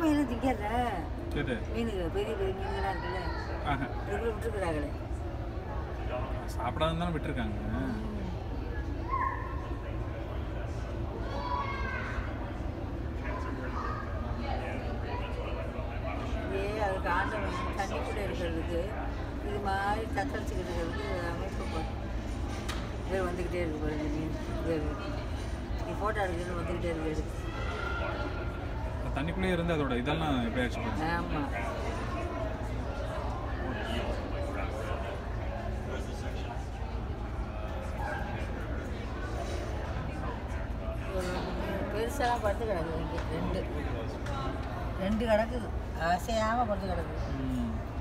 மீன் திங்கிறத சரி மீனுகள் பெரிய பெரிய மீன்களாக இருக்குல்ல ஆஹா இதுக்குள்ள விட்டுருக்குறாங்களே சாப்பிடாம தானே விட்டுருக்காங்க இதே அதுக்கு ஆண்டவன் தண்ணிக்குள்ளே இருக்கிறதுக்கு இது மாதிரி தத்தளிச்சுக்கிட்டு இருக்கிறதுக்கு அமைப்பு பா- இது வந்துக்கிட்டே இருக்கு பாருங்க மீன் இது நீ ஃபோட்டோ எடுக்கிறது வந்துக்கிட்டே இருக்கு எடுத்து அந்த தண்ணிக்குள்ளேயே இருந்து அதோட இதெல்லாம் எப்படி ஆச்சு பாருங்க. ஆமாம் பெருசாலாம் படுத்து கிடக்குது இங்கே ரெண்டு ரெண்டு கிடக்குது அசையாமல் படுத்து கிடக்குது ம்